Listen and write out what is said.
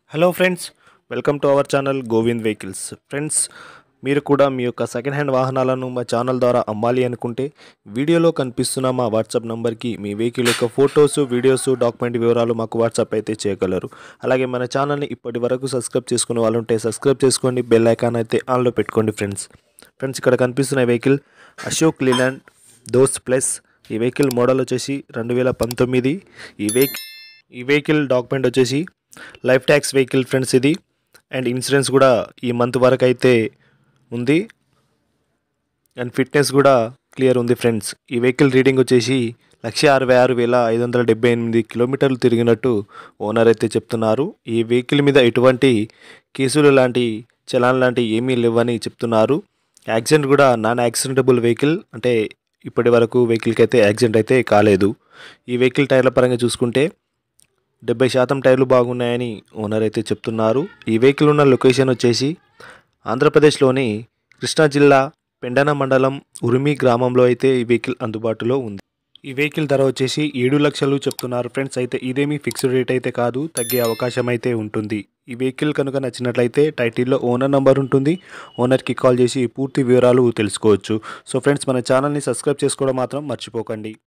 hello friends welcome to our channel Govind vehicles friends మీరు కూడా మీ యొక్క సెకండ్ హ్యాండ్ వాహనాలను మా ఛానల్ ద్వారా అమ్మాలి అనుకుంటే వీడియోలో కనిపిస్తున్న మా వాట్సాప్ నంబర్కి మీ వెహికల్ యొక్క ఫొటోస్ వీడియోస్ డాక్యుమెంట్ వివరాలు మాకు వాట్సాప్ అయితే చేయగలరు అలాగే మన ఛానల్ని ఇప్పటి వరకు సబ్స్క్రైబ్ చేసుకునే వాళ్ళు ఉంటే సబ్స్క్రైబ్ చేసుకోండి బెల్ ఐకాన్ అయితే ఆన్లో పెట్టుకోండి ఫ్రెండ్స్ ఫ్రెండ్స్ ఇక్కడ కనిపిస్తున్న వెహికల్ అశోక్ లీలాండ్ దోస్ ప్లస్ ఈ వెహికల్ మోడల్ వచ్చేసి రెండు వేల పంతొమ్మిది ఈ వెహికల్ ఈ వెహికల్ డాక్యుమెంట్ వచ్చేసి లైఫ్ ట్యాక్స్ వెహికల్ ఫ్రెండ్స్ ఇది అండ్ ఇన్సూరెన్స్ కూడా ఈ మంత్ వరకు అయితే ఉంది అండ్ ఫిట్నెస్ కూడా క్లియర్ ఉంది ఫ్రెండ్స్ ఈ వెహికల్ రీడింగ్ వచ్చేసి లక్ష అరవై ఆరు వేల ఐదు వందల డెబ్బై ఎనిమిది కిలోమీటర్లు తిరిగినట్టు ఓనర్ అయితే చెప్తున్నారు ఈ వెహికల్ మీద ఎటువంటి కేసులు లాంటి చలాన్ లాంటి ఏమీ లేవని చెప్తున్నారు యాక్సిడెంట్ కూడా నాన్ యాక్సిడెంటబుల్ వెహికల్ అంటే ఇప్పటి వరకు వెహికల్కి అయితే యాక్సిడెంట్ అయితే కాలేదు ఈ వెహికల్ టైర్ల పరంగా చూసుకుంటే డెబ్బై శాతం టైర్లు బాగున్నాయని ఓనర్ అయితే చెప్తున్నారు ఈ వెహికల్ ఉన్న లొకేషన్ వచ్చేసి ఆంధ్రప్రదేశ్లోని కృష్ణా జిల్లా పెండన మండలం ఉరిమి గ్రామంలో అయితే ఈ వెహికల్ అందుబాటులో ఉంది ఈ వెహికల్ ధర వచ్చేసి ఏడు లక్షలు చెప్తున్నారు ఫ్రెండ్స్ అయితే ఇదేమీ ఫిక్స్డ్ రేట్ అయితే కాదు తగ్గే అవకాశం అయితే ఉంటుంది ఈ వెహికల్ కనుక నచ్చినట్లయితే టైటిల్లో ఓనర్ నంబర్ ఉంటుంది ఓనర్కి కాల్ చేసి పూర్తి వివరాలు తెలుసుకోవచ్చు సో ఫ్రెండ్స్ మన ఛానల్ని సబ్స్క్రైబ్ చేసుకోవడం మాత్రం మర్చిపోకండి